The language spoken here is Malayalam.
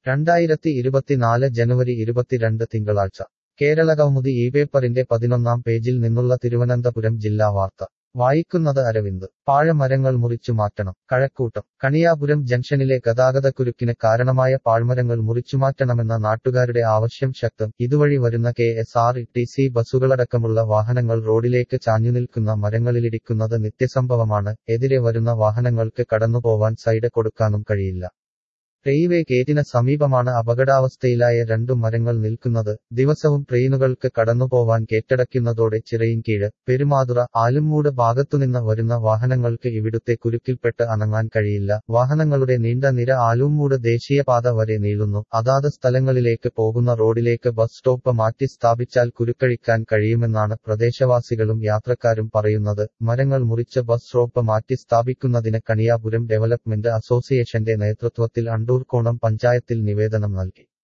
രണ്ടായിരത്തി ഇരുപത്തിനാല് ജനുവരി ഇരുപത്തിരണ്ട് തിങ്കളാഴ്ച കേരള കൗമുദി ഈ പേപ്പറിന്റെ പതിനൊന്നാം പേജിൽ നിന്നുള്ള തിരുവനന്തപുരം ജില്ലാ വാർത്ത വായിക്കുന്നത് അരവിന്ദ് പാഴമരങ്ങൾ മുറിച്ചു മാറ്റണം കഴക്കൂട്ടം കണിയാപുരം ജംഗ്ഷനിലെ ഗതാഗതക്കുരുക്കിന് കാരണമായ പാഴ്മരങ്ങൾ മുറിച്ചുമാറ്റണമെന്ന നാട്ടുകാരുടെ ആവശ്യം ശക്തം ഇതുവഴി വരുന്ന K S R T C ബസ്സുകളടക്കമുള്ള വാഹനങ്ങൾ റോഡിലേക്ക് ചാഞ്ഞുനിൽക്കുന്ന മരങ്ങളിലിടിക്കുന്നത് നിത്യസംഭവമാണ് എതിരെ വരുന്ന വാഹനങ്ങൾക്ക് കടന്നുപോവാൻ സൈഡ് കൊടുക്കാനും കഴിയില്ല റെയിൽവേ ഗേറ്റിന് സമീപമാണ് അപകടാവസ്ഥയിലായ രണ്ടു മരങ്ങൾ നിൽക്കുന്നത് ദിവസവും ട്രെയിനുകൾക്ക് കടന്നുപോവാൻ കേറ്റടയ്ക്കുന്നതോടെ ചിറയിൻകീഴ് പെരുമാതുറ ആലുംമൂട് ഭാഗത്തുനിന്ന് വരുന്ന വാഹനങ്ങൾക്ക് ഇവിടുത്തെ കുരുക്കിൽപ്പെട്ട് അനങ്ങാൻ കഴിയില്ല വാഹനങ്ങളുടെ നീണ്ട നിര ആലുംമൂട് ദേശീയപാത വരെ നീളുന്നു അതാത് സ്ഥലങ്ങളിലേക്ക് പോകുന്ന റോഡിലേക്ക് ബസ് സ്റ്റോപ്പ് മാറ്റി സ്ഥാപിച്ചാൽ കുരുക്കഴിക്കാൻ കഴിയുമെന്നാണ് പ്രദേശവാസികളും യാത്രക്കാരും പറയുന്നത് മരങ്ങൾ മുറിച്ച് ബസ് സ്റ്റോപ്പ് മാറ്റി സ്ഥാപിക്കുന്നതിന് കണിയാപുരം ഡെവലപ്മെന്റ് അസോസിയേഷന്റെ നേതൃത്വത്തിൽ അണ്ടൂർക്കോണം പഞ്ചായത്തിൽ നിവേദനം നൽകി